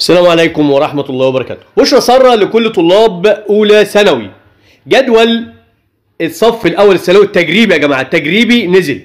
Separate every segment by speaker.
Speaker 1: السلام عليكم ورحمة الله وبركاته بشرى سارة لكل طلاب أولى ثانوي جدول الصف الأول الثانوي التجريبي يا جماعة التجريبي نزل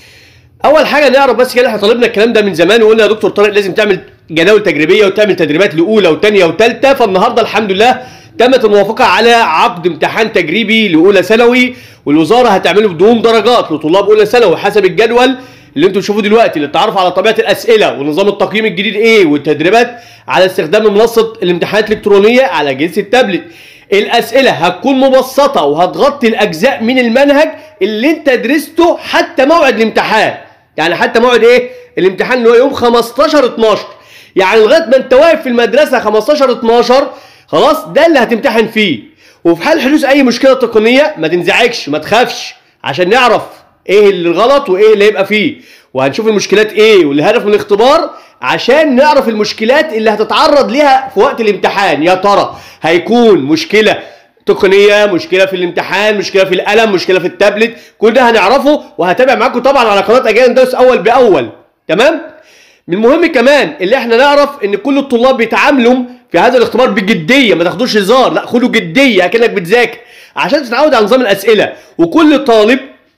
Speaker 1: أول حاجة نعرف بس كده احنا طالبنا الكلام ده من زمان وقلنا يا دكتور طارق لازم تعمل جداول تجريبية وتعمل تدريبات لأولى وثانية وثالثة فالنهاردة الحمد لله تمت الموافقة على عقد امتحان تجريبي لأولى ثانوي والوزارة هتعمله بدون درجات لطلاب أولى ثانوي حسب الجدول اللي انتم تشوفوه دلوقتي للتعرف على طبيعه الاسئله ونظام التقييم الجديد ايه والتدريبات على استخدام منصه الامتحانات الالكترونيه على اجهزه التابلت الاسئله هتكون مبسطه وهتغطي الاجزاء من المنهج اللي انت درسته حتى موعد الامتحان يعني حتى موعد ايه الامتحان اللي هو يوم 15 12 يعني لغايه ما انت واقف في المدرسه 15 12 خلاص ده اللي هتمتحن فيه وفي حال حدوث اي مشكله تقنيه ما تنزعجش ما تخافش عشان نعرف ايه اللي غلط وايه اللي هيبقى فيه وهنشوف المشكلات ايه والهدف من الاختبار عشان نعرف المشكلات اللي هتتعرض ليها في وقت الامتحان يا ترى هيكون مشكله تقنيه مشكله في الامتحان مشكله في القلم مشكله في التابلت كل ده هنعرفه وهتابع معاكم طبعا على قناه اجيال درس اول باول تمام من المهم كمان اللي احنا نعرف ان كل الطلاب بيتعاملوا في هذا الاختبار بجديه ما تاخدوش هزار لا خدوا جديه اكنك بتذاكر عشان تتعود على نظام الاسئله وكل طالب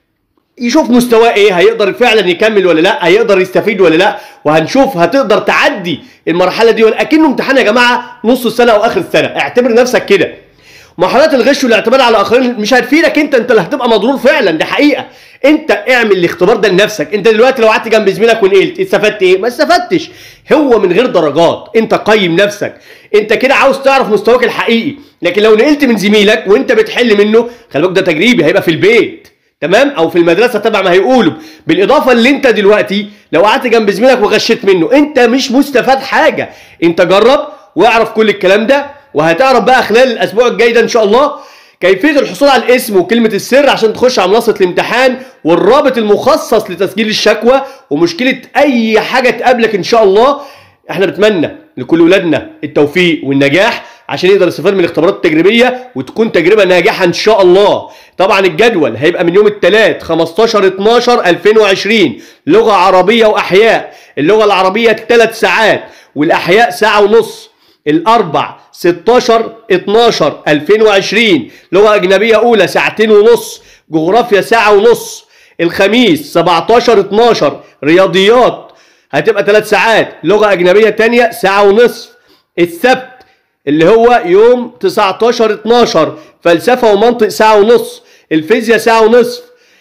Speaker 1: يشوف مستواه ايه هيقدر فعلا يكمل ولا لا هيقدر يستفيد ولا لا وهنشوف هتقدر تعدي المرحله دي ولا اكنه امتحان يا جماعه نص السنه او اخر السنه اعتبر نفسك كده محاولات الغش والاعتماد على الاخرين مش هتفيدك انت انت اللي هتبقى مضرور فعلا دي حقيقه انت اعمل الاختبار ده لنفسك انت دلوقتي لو قعدت جنب زميلك ونقلت استفدت ايه ما استفدتش هو من غير درجات انت قيم نفسك انت كده عاوز تعرف مستواك الحقيقي لكن لو نقلت من زميلك وانت بتحل منه خلي بالك ده تجريبي هيبقى في البيت تمام او في المدرسه تبع ما هيقولوا بالاضافه اللي انت دلوقتي لو قعدت جنب زميلك وغشيت منه انت مش مستفاد حاجه انت جرب واعرف كل الكلام ده وهتعرف بقى خلال الاسبوع الجاي ده ان شاء الله كيفيه الحصول على الاسم وكلمه السر عشان تخش على منصه الامتحان والرابط المخصص لتسجيل الشكوى ومشكله اي حاجه تقابلك ان شاء الله احنا بنتمنى لكل ولادنا التوفيق والنجاح عشان يقدر يستفاد من الاختبارات التجريبيه وتكون تجربه ناجحه ان شاء الله طبعا الجدول هيبقى من يوم الثلاث 15 12 2020 لغه عربيه واحياء اللغه العربيه ثلاث ساعات والاحياء ساعه ونص الاربع 16 12 2020 لغه اجنبيه اولى ساعتين ونص جغرافيا ساعه ونص الخميس 17 12 رياضيات هتبقى 3 ساعات لغه اجنبيه ثانيه ساعه ونصف السبت اللي هو يوم 19 12 فلسفه ومنطق ساعه ونص الفيزياء ساعه ونصف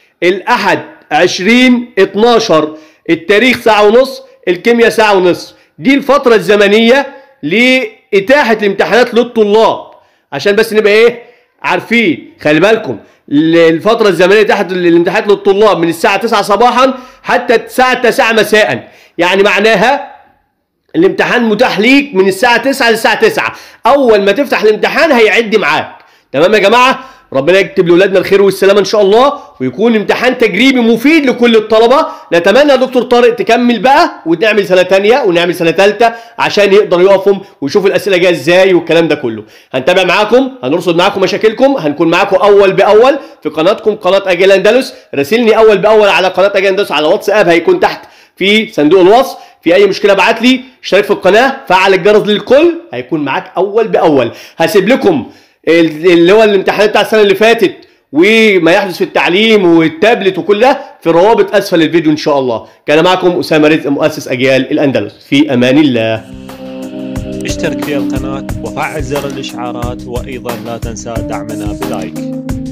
Speaker 1: الاحد 20 12 التاريخ ساعه ونص الكيمياء ساعه ونصف دي الفتره الزمنيه لاتاحه الامتحانات للطلاب عشان بس نبقى ايه عارفين خلي بالكم الفتره الزمنيه تحت الامتحانات للطلاب من الساعه 9 صباحا حتى الساعه 9 مساء يعني معناها الامتحان متاح ليك من الساعة 9 للساعة 9 أول ما تفتح الامتحان هيعد معاك تمام يا جماعة ربنا يكتب لأولادنا الخير والسلامة إن شاء الله ويكون امتحان تجريبي مفيد لكل الطلبة نتمنى يا دكتور طارق تكمل بقى ونعمل سنة تانية ونعمل سنة تالتة عشان يقدروا يقفوا ويشوفوا الأسئلة جاية إزاي والكلام ده كله هنتابع معاكم هنرصد معاكم مشاكلكم هنكون معاكم أول بأول في قناتكم قناة أجيال أندلس راسلني أول بأول على قناة أجيال أندلس على واتساب هيكون تحت في صندوق الوصف في اي مشكله ابعت لي اشترك في القناه فعل الجرس للكل هيكون معاك اول باول هسيب لكم اللي هو الامتحانات بتاع السنه اللي فاتت وما يحدث في التعليم والتابلت وكل ده في روابط اسفل الفيديو ان شاء الله كان معكم اسامه رزق مؤسس اجيال الاندلس في امان الله
Speaker 2: اشترك في القناه وفعل زر الاشعارات وايضا لا تنسى دعمنا بلايك